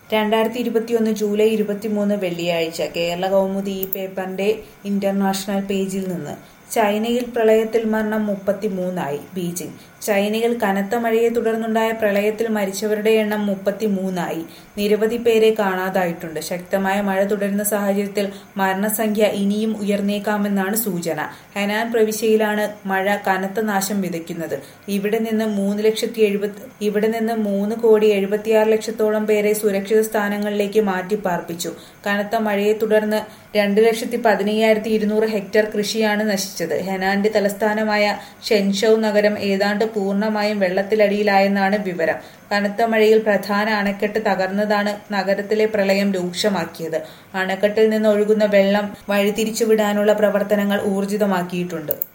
രണ്ടായിരത്തി ഇരുപത്തിയൊന്ന് ജൂലൈ ഇരുപത്തിമൂന്ന് വെള്ളിയാഴ്ച കേരള കൗമുദി ഈ പേപ്പറിന്റെ ഇന്റർനാഷണൽ പേജിൽ നിന്ന് ചൈനയിൽ പ്രളയത്തിൽ മരണം മുപ്പത്തിമൂന്നായി ബീജിംഗ് ചൈനയിൽ കനത്ത മഴയെ തുടർന്നുണ്ടായ പ്രളയത്തിൽ മരിച്ചവരുടെ എണ്ണം മുപ്പത്തിമൂന്നായി നിരവധി പേരെ കാണാതായിട്ടുണ്ട് ശക്തമായ മഴ തുടരുന്ന സാഹചര്യത്തിൽ മരണസംഖ്യ ഇനിയും ഉയർന്നേക്കാമെന്നാണ് സൂചന ഹെനാൻ പ്രവിശ്യയിലാണ് മഴ കനത്ത നാശം വിതയ്ക്കുന്നത് ഇവിടെ നിന്ന് മൂന്ന് ലക്ഷത്തി എഴുപത്തി ഇവിടെ നിന്ന് മൂന്ന് കോടി എഴുപത്തിയാറ് ലക്ഷത്തോളം പേരെ സുരക്ഷിത സ്ഥാനങ്ങളിലേക്ക് മാറ്റി പാർപ്പിച്ചു കനത്ത മഴയെ തുടർന്ന് രണ്ട് ലക്ഷത്തി പതിനയ്യായിരത്തി ഇരുന്നൂറ് ഹെക്ടർ കൃഷിയാണ് നശിച്ചത് ഹെനാന്റെ തലസ്ഥാനമായ ഷെൻഷൌ നഗരം ഏതാണ്ട് പൂർണ്ണമായും വെള്ളത്തിലടിയിലായെന്നാണ് വിവരം കനത്ത മഴയിൽ പ്രധാന അണക്കെട്ട് തകർന്നതാണ് നഗരത്തിലെ പ്രളയം രൂക്ഷമാക്കിയത് അണക്കെട്ടിൽ നിന്ന് ഒഴുകുന്ന വെള്ളം വഴിതിരിച്ചുവിടാനുള്ള പ്രവർത്തനങ്ങൾ ഊർജിതമാക്കിയിട്ടുണ്ട്